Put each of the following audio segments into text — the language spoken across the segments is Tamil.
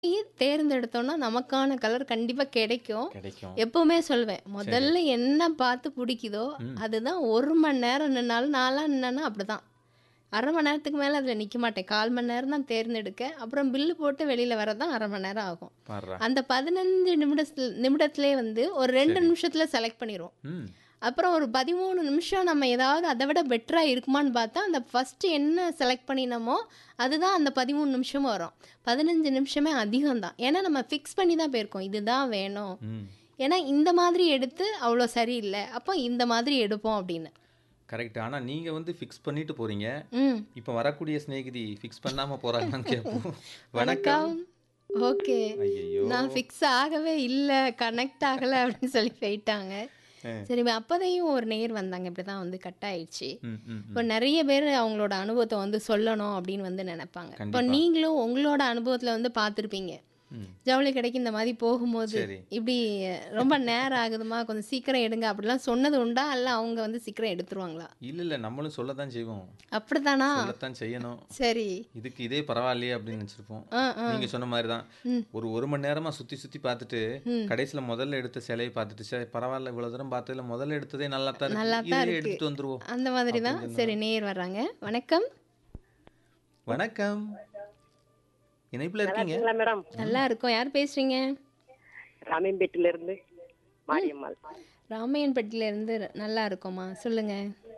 தேர்ந்தெடுத்தோம்னா நமக்கான கலர் கண்டிப்பா கிடைக்கும். கிடைக்கும். எப்பவுமே சொல்வேன். சரி. முதல்ல என்ன பார்த்து புடிக்குதோ, ம். அதுதான் 1 மணி நேரம் நின்னாலும் நான்லாம் நின்னேன்னா அப்படிதான். 1/2 மணி நேரத்துக்கு மேல அதுல நிக்க மாட்டேன். 1/4 மணி நேரம் தான் தேர்ந்தெடுக்க. அப்புறம் பில்லு போட்டு வெளியில வரது தான் 1/2 மணி நேரம் ஆகும். பார்றா. அந்த 15 நிமிடத்துல நிமிடத்திலே வந்து ஒரு 2 சரி. நிமிஷத்துல செலக்ட் பண்ணிருவோம். ம். அப்புறம் ஒரு 13 நிமிஷம் நம்ம ஏதாவது அதை விட பெட்டரா இருக்குமான்னு பார்த்தா, அந்த ஃபர்ஸ்ட் என்ன செலக்ட் பண்ணினோமோ, அதுதான் அந்த 13 நிமிஷமும் வரும். 15 நிமிஷமே அதிகம் தான். ஏன்னா நம்ம ஃபிக்ஸ் பண்ணி தான் போயிருக்கோம். இதுதான் வேணும். ம். ஏன்னா இந்த மாதிரி எடுத்து அவ்வளோ சரியில்ல. அப்போ இந்த மாதிரி எடுப்போம் அப்படின்னு. கரெக்ட். ஆனா நீங்க வந்து ஃபிக்ஸ் பண்ணிட்டு போறீங்க. ம். இப்ப வரக்கூடிய சிநேகிதி ஃபிக்ஸ் பண்ணாம போறாங்கன்னு கேட்போம். வணக்கம். வணக்கம். ஓகே. ஐயையோ! நான் ஃபிக்ஸ் ஆகவே இல்ல, கனெக்ட் ஆகல அப்படின்னு சொல்லி போயிட்டாங்க. ஆ. சரி அப்போதையும் ஒரு நேர் வந்தாங்க. இப்படிதான் வந்து கட் ஆயிடுச்சு. ம், ம், இப்போ ம். நிறைய பேர் அவங்களோட அனுபவத்தை வந்து சொல்லணும் அப்படின்னு வந்து நினைப்பாங்க. இப்போ கண்டிப்பா. நீங்களும் உங்களோட அனுபவத்துல வந்து பார்த்துருப்பீங்க. ம். ஜவுளி கடைக்கு இந்த மாதிரி போகும்போது சரி. இப்படி ரொம்ப நேரம் ஆகுதுமா கொஞ்சம் சீக்கிரம் எடுங்க அப்படிலாம் சொன்னது உண்டா இல்ல அவங்க வந்து சீக்கிரம் எடுத்துருவாங்களா இல்ல இல்ல நம்மளும் சொல்லத்தான் செய்வோம். அப்படித்தானா சொல்லத்தான் செய்யணும். சரி இதுக்கு இதே பரவாயில்லையே அப்படின்னு நினைச்சிருப்போம். ஆ ஆ நீங்க சொன்ன மாதிரி தான். ம். ஒரு ஒரு மணி நேரமா சுத்தி சுத்தி பார்த்துட்டு ம். கடைசியில முதல்ல எடுத்த சிலையை பார்த்துட்டு சரி பரவாயில்ல இவ்வளவு தூரம் பார்த்ததுல முதல்ல எடுத்ததே நல்லா தான் நல்லா இருக்கு தான் இதையே இருக்கு எடுத்துட்டு வந்துருவோம் அந்த மாதிரி தான் அப்படின்னு சரி நேர் வர்றாங்க வணக்கம் வணக்கம் இணைப்புல இருக்கீங்க இருக்கீங்களா மேடம் நல்லா இருக்கோம் யார் பேசுறீங்க ராமியம்பேட்டில இருந்து மாரியம்மாள் ராமையன்பட்டில இருந்து நல்லா இருக்கோமா சொல்லுங்க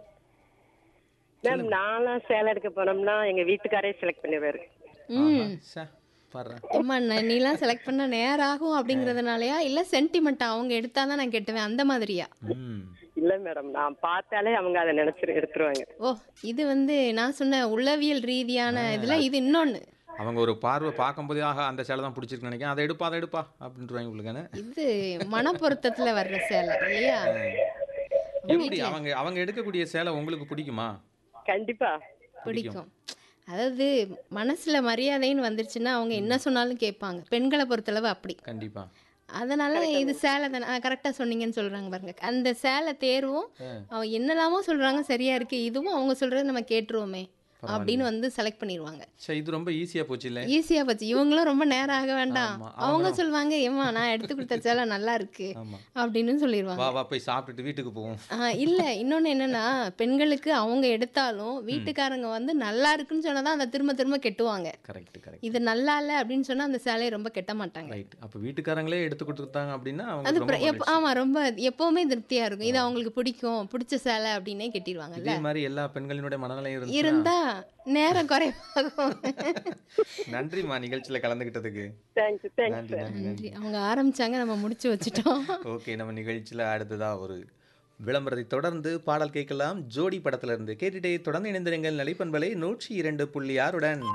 மேம் நான்லாம் சேலை எடுக்க போனோம்னா எங்க வீட்டுக்காரே செலக்ட் பண்ணிடுவாரு ம் சே பாரு ஏம்மா நான் நீலாம் செலக்ட் பண்ண நேரம் ஆகும் அப்படிங்கிறதுனாலயா இல்ல சென்டிமெண்ட்டா அவங்க எடுத்தாதான் நான் கெட்டுவேன் அந்த மாதிரியா ம் இல்ல மேடம் நான் பார்த்தாலே அவங்க அதை நினைச்சு எடுத்துருவாங்க ஓ இது வந்து நான் சொன்ன உளவியல் ரீதியான இதுல இது இன்னொன்னு அவங்க ஒரு பார்வை பார்க்கும்போதே ஆஹா அந்த சேலை தான் பிடிச்சிருக்கு நினைக்கிறேன் அதை எடுப்பா அதை எடுப்பா அப்படின்ட்டுருவாங்க உங்களுக்கு இது மனப்பொருத்தத்துல வர்ற சேலை இல்லையா எப்படி அவங்க அவங்க எடுக்கக்கூடிய சேலை உங்களுக்கு பிடிக்குமா கண்டிப்பா பிடிக்கும் அதாவது மனசுல மரியாதைன்னு வந்துருச்சுன்னா அவங்க என்ன சொன்னாலும் கேட்பாங்க பெண்களை பொறுத்தளவு அப்படி கண்டிப்பா அதனால இது சேலை தானே கரெக்டாக சொன்னீங்கன்னு சொல்றாங்க பாருங்க அந்த சேலை தேர்வும் அவன் என்னெல்லாமோ சொல்றாங்க சரியா இருக்கு இதுவும் அவங்க சொல்றது நம்ம கேட்டுருவோமே அப்படின்னு வந்து செலக்ட் பண்ணிடுவாங்க சரி இது ரொம்ப ஈஸியா போச்சு இல்ல ஈஸியா போச்சு இவங்களும் ரொம்ப நேரம் ஆக வேண்டாம் ஆமா, அவங்க சொல்லுவாங்க ஏமா நான் எடுத்து கொடுத்த சேலை நல்லா இருக்கு ஆமா அப்படின்னு சொல்லிடுவாங்க வா வா போய் சாப்பிட்டுட்டு வீட்டுக்கு போவோம் ஆ, இல்ல இன்னொன்னு என்னன்னா பெண்களுக்கு அவங்க எடுத்தாலும் வீட்டுக்காரங்க வந்து நல்லா இருக்குன்னு சொன்னாதான் அதை திரும்ப திரும்ப கெட்டுவாங்க கரெக்ட் கரெக்ட் இது நல்லா இல்ல அப்படின்னு சொன்னா அந்த சேலையை ரொம்ப கெட்ட மாட்டாங்க ரைட் அப்ப வீட்டுக்காரங்களே எடுத்து கொடுத்துட்டாங்க அப்படின்னா அது அவங்க ரொம்ப பிர- எப்ப- ஆமா ரொம்ப எப்பவுமே திருப்தியா இருக்கும் இது அவங்களுக்கு பிடிக்கும் பிடிச்ச சேலை அப்படின்னே கெட்டிடுவாங்கல்ல இதே மாதிரி எல்லா பெண்களினுடைய மனநிலையும் இருந்துச்சுன்னா இருந்தா நேரம் குறைவாகும் நன்றிம்மா நிகழ்ச்சியில கலந்துக்கிட்டதுக்கு தேங்க்யூ தேங்க்ஸ் நன்றி நன்றி நன்றி நன்றி. அவங்க ஆரம்பிச்சாங்க நம்ம முடிச்சு வச்சுட்டோம் ஓகே நம்ம நிகழ்ச்சியில அடுத்ததா ஒரு விளம்பரத்தை தொடர்ந்து பாடல் கேட்கலாம் ஜோடி படத்துல இருந்து கேட்டுட்டே தொடர்ந்து இணைந்திருங்கள் நலிப்பண்பலை நூற்றி இரண்டு புள்ளி ஆறுடன்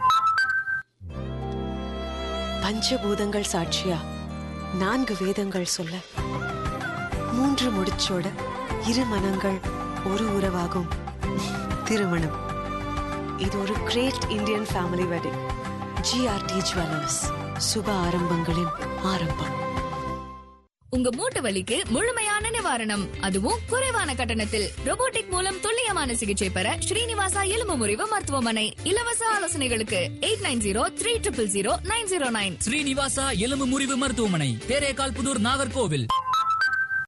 பஞ்சபூதங்கள் சாட்சியா நான்கு வேதங்கள் சொல்ல மூன்று முடிச்சோட இரு மனங்கள் ஒரு உறவாகும் திருமணம் இது ஒரு great Indian family wedding GRT jewellers சுப ஆரம்பங்களின் ஆரம்பம் உங்க மூட்டு வலிக்கு முழுமையான நிவாரணம் அதுவும் குறைவான கட்டணத்தில் robotic மூலம் துல்லியமான சிகிச்சை பெற ஸ்ரீனிவாசா எலும்பு முறிவு மருத்துவமனை இலவச ஆலோசனைகளுக்கு eight nine zero three triple zero nine zero nine Srinivasa எலும்பு முறிவு மருத்துவமனை தேரேகால் புதூர் நாகர்கோவில்